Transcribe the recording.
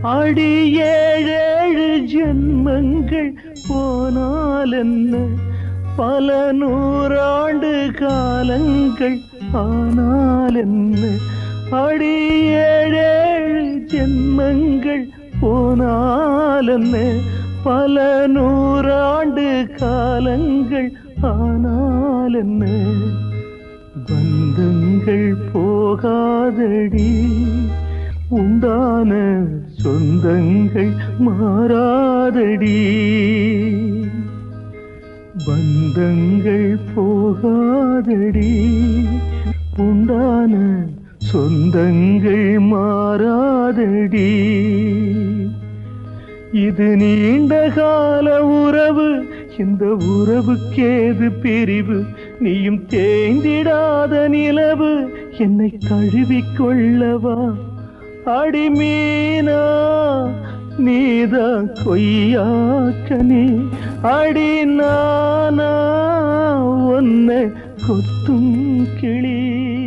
அடி ஏழேழு ஜென்மங்கள் போனால் என்ன பல நூறாண்டு காலங்கள் ஆனால் என்ன அடி ஏழேழு ஜென்மங்கள் போனால் என்ன பல நூறாண்டு காலங்கள் ஆனால் என்ன பந்தங்கள் போகாதடி உண்டான சொந்தங்கள் மாறாதடி பந்தங்கள் போகாதடி உண்டான சொந்தங்கள் மாறாதடி இது நீண்ட கால உறவு இந்த உறவுக்கேது பிரிவு நீயும் தேய்ந்திடாத நிலவு என்னை தழுவிக் கொள்ளவா அடிமீனா நீதான் கொய்யாக்கனே அடி நானா உன்னை கொத்தும் கிளி